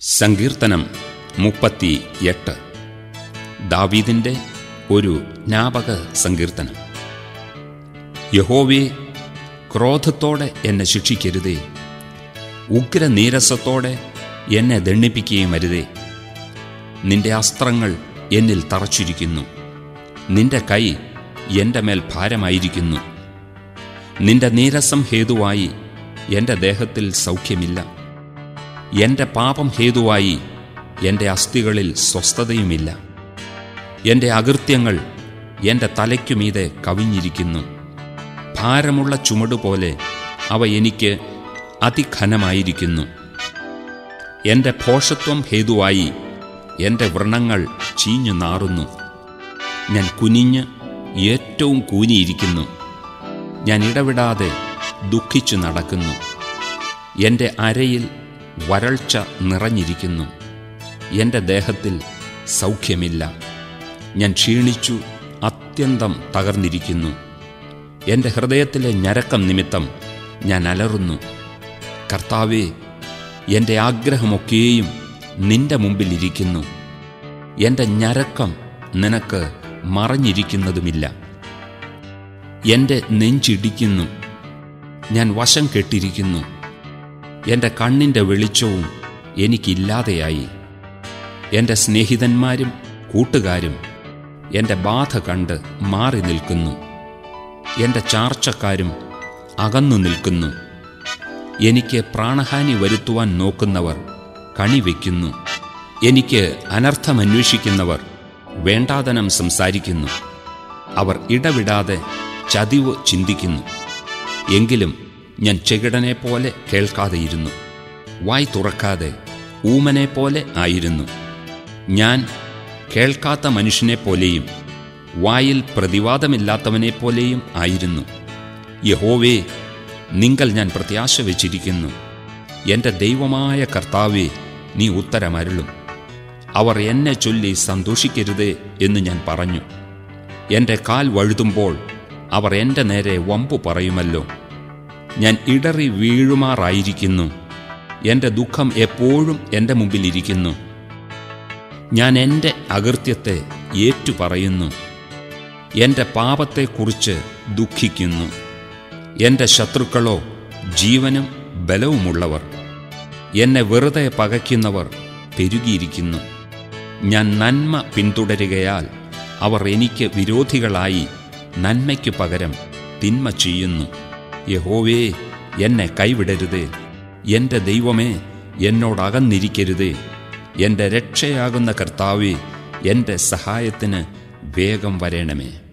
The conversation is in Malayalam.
സങ്കീർത്തനം മുപ്പത്തി എട്ട് ദാവീദിൻ്റെ ഒരു ജ്ഞാപക സങ്കീർത്തനം യഹോവേ ക്രോധത്തോടെ എന്നെ ശിക്ഷിക്കരുതേ ഉഗ്രനീരസത്തോടെ എന്നെ ദണ്ണിപ്പിക്കുകയും അരുതേ നിന്റെ അസ്ത്രങ്ങൾ എന്നിൽ തറച്ചിരിക്കുന്നു നിന്റെ കൈ എൻ്റെ മേൽ ഭാരമായിരിക്കുന്നു നിന്റെ നീരസം ഹേതുവായി എൻ്റെ ദേഹത്തിൽ സൗഖ്യമില്ല എൻ്റെ പാപം ഹേതുവായി എൻ്റെ അസ്ഥികളിൽ സ്വസ്ഥതയുമില്ല എൻ്റെ അകൃത്യങ്ങൾ എൻ്റെ തലയ്ക്കുമീതെ കവിഞ്ഞിരിക്കുന്നു ഭാരമുള്ള ചുമടുപോലെ അവ എനിക്ക് അതിഘനമായിരിക്കുന്നു എൻ്റെ ഭോഷത്വം ഹേതുവായി എൻ്റെ വ്രണങ്ങൾ ചീഞ്ഞു നാറുന്നു ഞാൻ കുനിഞ്ഞ് ഏറ്റവും കൂനിയിരിക്കുന്നു ഞാൻ ഇടവിടാതെ ദുഃഖിച്ചു നടക്കുന്നു എൻ്റെ അരയിൽ വരൾച്ച നിറഞ്ഞിരിക്കുന്നു എൻ്റെ ദേഹത്തിൽ സൗഖ്യമില്ല ഞാൻ ക്ഷീണിച്ചു അത്യന്തം തകർന്നിരിക്കുന്നു എൻ്റെ ഹൃദയത്തിലെ ഞരക്കം നിമിത്തം ഞാൻ അലറുന്നു കർത്താവേ എൻ്റെ ആഗ്രഹമൊക്കെയും നിന്റെ മുമ്പിലിരിക്കുന്നു എൻ്റെ ഞരക്കം നിനക്ക് മറഞ്ഞിരിക്കുന്നതുമില്ല എൻ്റെ നെഞ്ചിടിക്കുന്നു ഞാൻ വശം കെട്ടിരിക്കുന്നു എൻ്റെ കണ്ണിൻ്റെ വെളിച്ചവും എനിക്കില്ലാതെയായി എൻ്റെ സ്നേഹിതന്മാരും കൂട്ടുകാരും എൻ്റെ ബാധ കണ്ട് മാറി നിൽക്കുന്നു എൻ്റെ ചാർച്ചക്കാരും അകന്നു നിൽക്കുന്നു എനിക്ക് പ്രാണഹാനി വരുത്തുവാൻ നോക്കുന്നവർ കണിവെക്കുന്നു എനിക്ക് അനർത്ഥമന്വേഷിക്കുന്നവർ വേണ്ടാതനം സംസാരിക്കുന്നു അവർ ഇടവിടാതെ ചതിവ് ചിന്തിക്കുന്നു എങ്കിലും ഞാൻ ചെകിടനെ പോലെ കേൾക്കാതെയിരുന്നു വായ് തുറക്കാതെ ഊമനെ പോലെ ആയിരുന്നു ഞാൻ കേൾക്കാത്ത മനുഷ്യനെപ്പോലെയും വായിൽ പ്രതിവാദമില്ലാത്തവനെപ്പോലെയും ആയിരുന്നു യഹോവേ നിങ്കൽ ഞാൻ പ്രത്യാശ വച്ചിരിക്കുന്നു എൻ്റെ ദൈവമായ കർത്താവേ നീ ഉത്തരമരുളും അവർ എന്നെ ചൊല്ലി സന്തോഷിക്കരുതേ എന്ന് ഞാൻ പറഞ്ഞു എൻ്റെ കാൽ വഴുതുമ്പോൾ അവർ എൻ്റെ നേരെ വമ്പു പറയുമല്ലോ ഞാൻ ഇടറി വീഴുമാറായിരിക്കുന്നു എൻ്റെ ദുഃഖം എപ്പോഴും എൻ്റെ മുമ്പിലിരിക്കുന്നു ഞാൻ എൻ്റെ അകൃത്യത്തെ ഏറ്റുപറയുന്നു എൻ്റെ പാപത്തെക്കുറിച്ച് ദുഃഖിക്കുന്നു എൻ്റെ ശത്രുക്കളോ ജീവനും ബലവുമുള്ളവർ എന്നെ വെറുതെ പകയ്ക്കുന്നവർ പെരുകിയിരിക്കുന്നു ഞാൻ നന്മ പിന്തുടരുകയാൽ അവർ എനിക്ക് വിരോധികളായി നന്മയ്ക്കു പകരം തിന്മ ചെയ്യുന്നു യഹോവേ എന്നെ കൈവിടരുതേ എൻ്റെ ദൈവമേ എന്നോടകന്നിരിക്കരുതേ എൻ്റെ രക്ഷയാകുന്ന കർത്താവേ എൻ്റെ സഹായത്തിന് വേഗം വരേണമേ